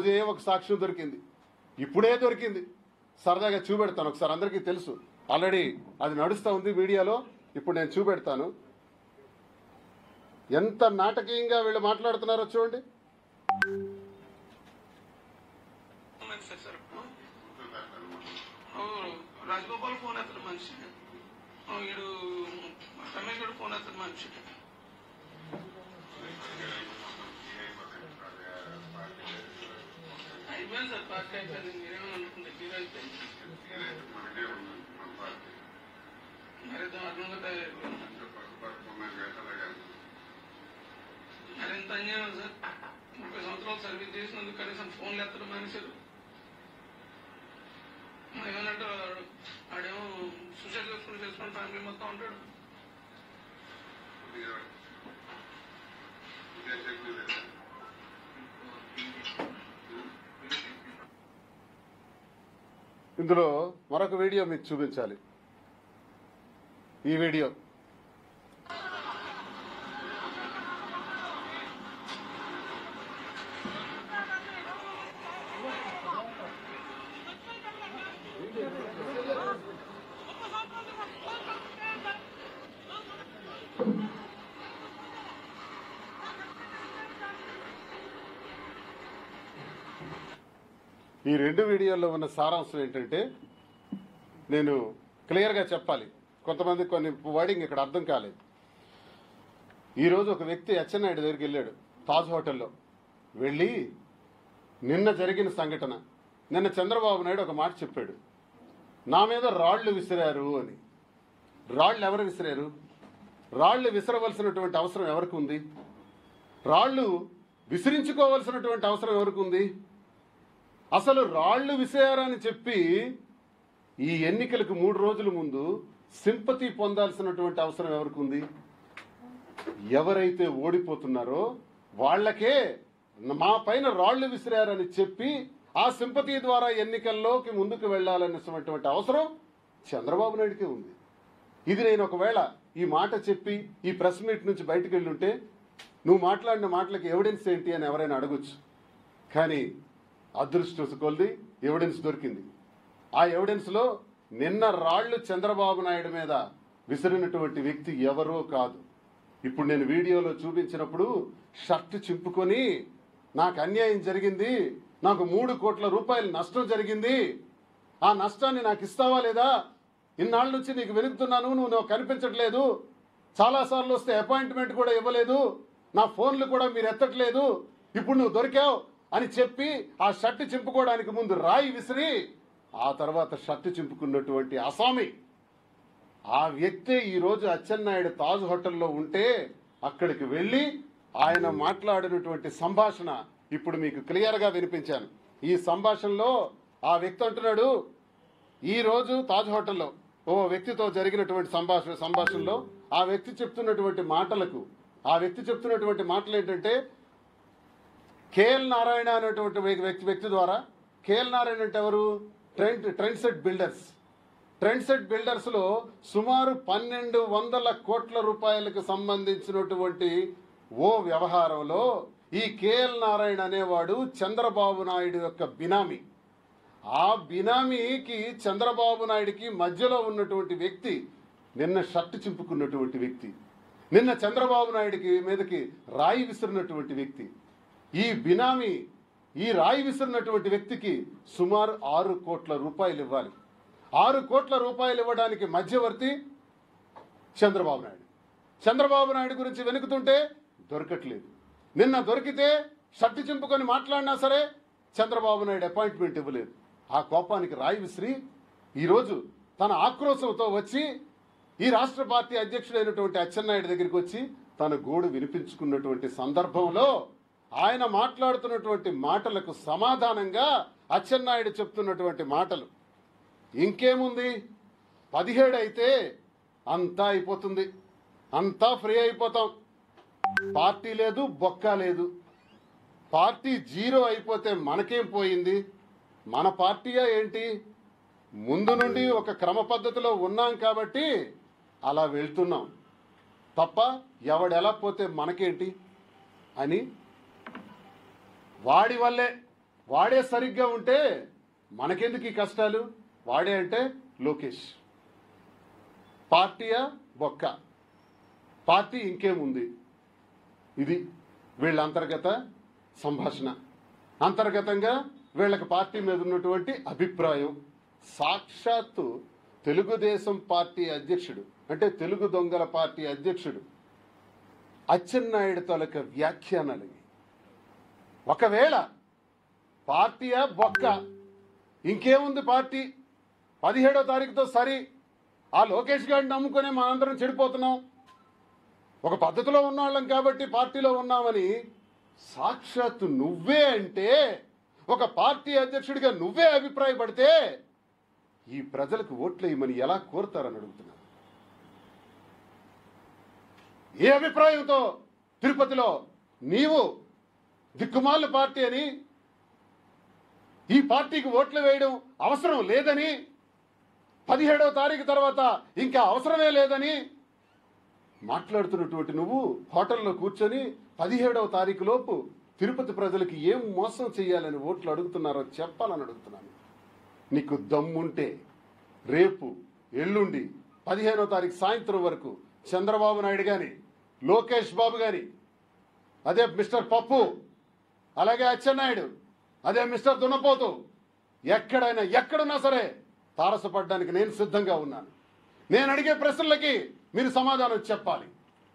అప్పుడే ఒక సాక్ష్యం దొరికింది ఇప్పుడే దొరికింది సరదాగా చూపెడతాను ఒకసారి అందరికీ తెలుసు ఆల్రెడీ అది నడుస్తూ ఉంది మీడియాలో ఇప్పుడు నేను చూపెడతాను ఎంత నాటకీయంగా వీళ్ళు మాట్లాడుతున్నారో చూడండి మనిషి సార్ అవును రాజగోపాల్ ఫోన్ అతను మనిషి ఆ, వీడు రమేష్ గడు ఫోన్ అతను మనిషి అయిపోయింది సార్ పార్టీ అయిపోయింది మీరేమో అనుకుంటే మీరు అయిపోయింది మరి దారుణంగా తయారైపోయింది మరి ఎంత అన్యాయం సార్ ముప్పై సంవత్సరాలు సర్వీస్ చేసినందుకు కనీసం ఫోన్లు ఎత్తడం మనిషి ఏమన్నట్టు ఆడేమో సూసైడ్ చేసుకుని చేసుకుని ఫ్యామిలీ మొత్తం ఉంటాడు ఇందులో మరొక వీడియో మీకు చూపించాలి ఈ వీడియో ఈ రెండు వీడియోల్లో ఉన్న సారాంశం ఏంటంటే నేను క్లియర్గా చెప్పాలి కొంతమంది కొన్ని వర్డింగ్ ఇక్కడ అర్థం కాలేదు ఈరోజు ఒక వ్యక్తి అచ్చెన్నాయుడు దగ్గరికి వెళ్ళాడు తాజ్ హోటల్లో వెళ్ళి నిన్న జరిగిన సంఘటన నిన్న చంద్రబాబు నాయుడు ఒక మాట చెప్పాడు నా మీద రాళ్లు విసిరారు అని రాళ్ళు ఎవరు విసిరారు రాళ్లు విసరవలసినటువంటి అవసరం ఎవరికి ఉంది రాళ్ళు విసిరించుకోవలసినటువంటి అవసరం ఎవరికి ఉంది అసలు రాళ్లు విసిరారని చెప్పి ఈ ఎన్నికలకు మూడు రోజుల ముందు సింపతి పొందాల్సినటువంటి అవసరం ఎవరికి ఉంది ఎవరైతే ఓడిపోతున్నారో వాళ్ళకే మా పైన రాళ్లు విసిరారని చెప్పి ఆ సింపతి ద్వారా ఎన్నికల్లోకి ముందుకు వెళ్లాలనేటువంటి అవసరం చంద్రబాబు నాయుడికే ఉంది ఇది నేను ఒకవేళ ఈ మాట చెప్పి ఈ ప్రెస్ మీట్ నుంచి బయటకు వెళ్ళుంటే నువ్వు మాట్లాడిన మాటలకు ఎవిడెన్స్ ఏంటి అని ఎవరైనా అడగొచ్చు కానీ అదృష్ట కొద్ది ఎవిడెన్స్ దొరికింది ఆ ఎవిడెన్స్ లో నిన్న రాళ్లు చంద్రబాబు నాయుడు మీద విసిరినటువంటి వ్యక్తి ఎవరో కాదు ఇప్పుడు నేను వీడియోలో చూపించినప్పుడు షర్ట్ చింపుకొని నాకు అన్యాయం జరిగింది నాకు మూడు కోట్ల రూపాయల నష్టం జరిగింది ఆ నష్టాన్ని నాకు ఇస్తావా లేదా ఇన్నాళ్ళ నుంచి నీకు వెనుకుతున్నాను నువ్వు నాకు కనిపించట్లేదు చాలాసార్లు వస్తే అపాయింట్మెంట్ కూడా ఇవ్వలేదు నా ఫోన్లు కూడా మీరు ఎత్తట్లేదు ఇప్పుడు నువ్వు దొరికావు అని చెప్పి ఆ షర్ట్ చింపుకోవడానికి ముందు రాయి విసిరి ఆ తర్వాత షర్ట్ చింపుకున్నటువంటి అసామి ఆ వ్యక్తే ఈరోజు అచ్చెన్నాయుడు తాజ్ హోటల్లో ఉంటే అక్కడికి వెళ్ళి ఆయన మాట్లాడినటువంటి సంభాషణ ఇప్పుడు మీకు క్లియర్గా వినిపించాను ఈ సంభాషణలో ఆ వ్యక్తి అంటున్నాడు ఈ రోజు తాజ్ హోటల్లో ఓ వ్యక్తితో జరిగినటువంటి సంభాషణ సంభాషణలో ఆ వ్యక్తి చెప్తున్నటువంటి మాటలకు ఆ వ్యక్తి చెప్తున్నటువంటి మాటలు ఏంటంటే కేఎల్ నారాయణ అనేటువంటి వ్యక్తి వ్యక్తి ద్వారా కేఎల్ నారాయణ అంటే ఎవరు trend trend set builders trend set builders లో సుమారు పన్నెండు వందల కోట్ల రూపాయలకు సంబంధించినటువంటి ఓ వ్యవహారంలో ఈ కేఎల్ నారాయణ అనేవాడు చంద్రబాబు నాయుడు యొక్క బినామీ ఆ బినామీకి చంద్రబాబు నాయుడికి మధ్యలో ఉన్నటువంటి వ్యక్తి నిన్న షర్ట్ చింపుకున్నటువంటి వ్యక్తి నిన్న చంద్రబాబు నాయుడికి మీదకి రాయి విసిరినటువంటి వ్యక్తి ఈ బినామీ ఈ రాయి విసిరినటువంటి వ్యక్తికి సుమారు ఆరు కోట్ల రూపాయలు ఇవ్వాలి ఆరు కోట్ల రూపాయలు ఇవ్వడానికి మధ్యవర్తి చంద్రబాబు నాయుడు చంద్రబాబు నాయుడు గురించి వెనుకుతుంటే దొరకట్లేదు నిన్న దొరికితే షర్టు చింపుకొని మాట్లాడినా సరే చంద్రబాబు నాయుడు అపాయింట్మెంట్ ఇవ్వలేదు ఆ కోపానికి రాయి విసిరి ఈరోజు తన ఆక్రోశంతో వచ్చి ఈ రాష్ట్ర పార్టీ అధ్యక్షుడైనటువంటి అచ్చెన్నాయుడు దగ్గరికి వచ్చి తన గోడు వినిపించుకున్నటువంటి సందర్భంలో ఆయన మాట్లాడుతున్నటువంటి మాటలకు సమాధానంగా అచ్చెన్నాయుడు చెప్తున్నటువంటి మాటలు ఇంకేముంది పదిహేడు అయితే అంతా అయిపోతుంది అంతా ఫ్రీ అయిపోతాం పార్టీ లేదు బొక్క లేదు పార్టీ జీరో అయిపోతే మనకేం పోయింది మన పార్టీయా ఏంటి ముందు నుండి ఒక క్రమ పద్ధతిలో ఉన్నాం కాబట్టి అలా వెళ్తున్నాం తప్ప ఎవడెలా పోతే మనకేంటి అని వాడి వల్లే వాడే సరిగ్గా ఉంటే మనకెందుకు ఈ కష్టాలు వాడే అంటే లోకేష్ పార్టీయా బొక్క పార్టీ ఇంకేముంది ఇది వీళ్ళ అంతర్గత సంభాషణ అంతర్గతంగా వీళ్ళకి పార్టీ మీద ఉన్నటువంటి అభిప్రాయం సాక్షాత్తు తెలుగుదేశం పార్టీ అధ్యక్షుడు అంటే తెలుగు దొంగల పార్టీ అధ్యక్షుడు అచ్చెన్నాయుడు తాలూకా వ్యాఖ్యానాలు ఇవి. ఒకవేళ పార్టీయా బొక్క ఇంకేముంది పార్టీ పదిహేడో తారీఖుతో సరి ఆ లోకేష్ గారిని నమ్ముకునే మనందరం చెడిపోతున్నాం ఒక పద్ధతిలో ఉన్నవాళ్ళం కాబట్టి పార్టీలో ఉన్నామని సాక్షాత్తు నువ్వే అంటే ఒక పార్టీ అధ్యక్షుడిగా నువ్వే అభిప్రాయపడితే ఈ ప్రజలకు ఓట్లు వేయమని ఎలా కోరుతారని అడుగుతున్నాను ఏ అభిప్రాయంతో తిరుపతిలో నీవు దిక్కుమాల పార్టీ అని ఈ పార్టీకి ఓట్లు వేయడం అవసరం లేదని పదిహేడవ తారీఖు తర్వాత ఇంకా అవసరమే లేదని మాట్లాడుతున్నటువంటి నువ్వు హోటల్లో కూర్చొని పదిహేడవ తారీఖు లోపు తిరుపతి ప్రజలకి ఏం మోసం చేయాలని ఓట్లు అడుగుతున్నారో చెప్పాలని అడుగుతున్నాను నీకు దమ్ముంటే రేపు ఎల్లుండి పదిహేనో తారీఖు సాయంత్రం వరకు చంద్రబాబు నాయుడు గాని లోకేష్ బాబు గాని అదే మిస్టర్ పప్పు అలాగే అచ్చెన్నాయుడు అదే మిస్టర్ దున్నపోతు ఎక్కడైనా ఎక్కడున్నా సరే తారసపడడానికి నేను సిద్ధంగా ఉన్నాను నేను అడిగే ప్రశ్నలకి మీరు సమాధానం చెప్పాలి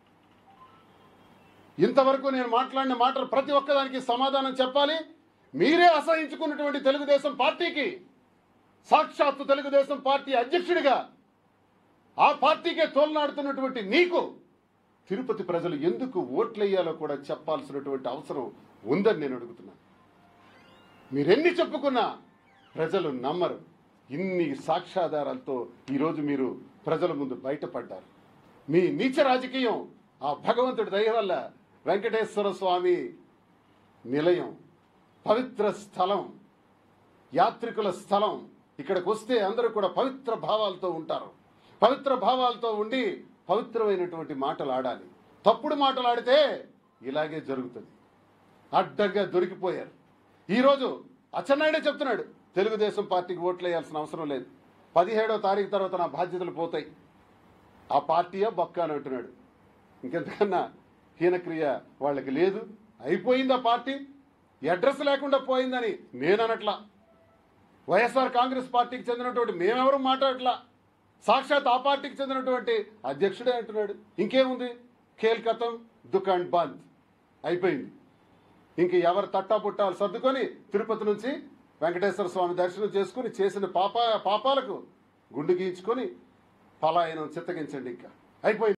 ఇంతవరకు నేను మాట్లాడిన మాటలు ప్రతి ఒక్కదానికి సమాధానం చెప్పాలి మీరే అసహించుకున్నటువంటి తెలుగుదేశం పార్టీకి సాక్షాత్తు తెలుగుదేశం పార్టీ అధ్యక్షుడిగా ఆ పార్టీకే తోలనాడుతున్నటువంటి నీకు తిరుపతి ప్రజలు ఎందుకు ఓట్లయ్యాలో కూడా చెప్పాల్సినటువంటి అవసరం ఉందని నేను అడుగుతున్నాను మీరెన్ని చెప్పుకున్నా ప్రజలు నమ్మరు ఇన్ని సాక్ష్యాధారాలతో ఈరోజు మీరు ప్రజల ముందు బయటపడ్డారు మీ నీచ రాజకీయం ఆ భగవంతుడి దయ వల్ల వెంకటేశ్వర స్వామి నిలయం పవిత్ర స్థలం యాత్రికుల స్థలం ఇక్కడికి వస్తే అందరూ కూడా పవిత్ర భావాలతో ఉంటారు పవిత్ర భావాలతో ఉండి పవిత్రమైనటువంటి మాటలు ఆడాలి తప్పుడు మాటలు ఆడితే ఇలాగే జరుగుతుంది అడ్డంగా దొరికిపోయారు ఈరోజు అచ్చెన్నాయుడే చెప్తున్నాడు తెలుగుదేశం పార్టీకి ఓట్లు వేయాల్సిన అవసరం లేదు పదిహేడో తారీఖు తర్వాత నా బాధ్యతలు పోతాయి ఆ పార్టీయా బొక్క అని అంటున్నాడు ఇంకెంతకన్నా హీనక్రియ వాళ్ళకి లేదు అయిపోయింది ఆ పార్టీ అడ్రస్ లేకుండా పోయిందని నేను అనట్లా వైఎస్ఆర్ కాంగ్రెస్ పార్టీకి చెందినటువంటి మేమెవరూ మాట్లాడట్లా సాక్షాత్ ఆ పార్టీకి చెందినటువంటి అధ్యక్షుడే అంటున్నాడు ఇంకేముంది ఖేల్ కథం దుకాన్ బంద్ అయిపోయింది ఇంక ఎవరు తట్టా పుట్టాలు సర్దుకొని తిరుపతి నుంచి వెంకటేశ్వర స్వామి దర్శనం చేసుకుని చేసిన పాప పాపాలకు గుండు గీయించుకొని పలాయనం చిత్తగించండి ఇంకా అయిపోయింది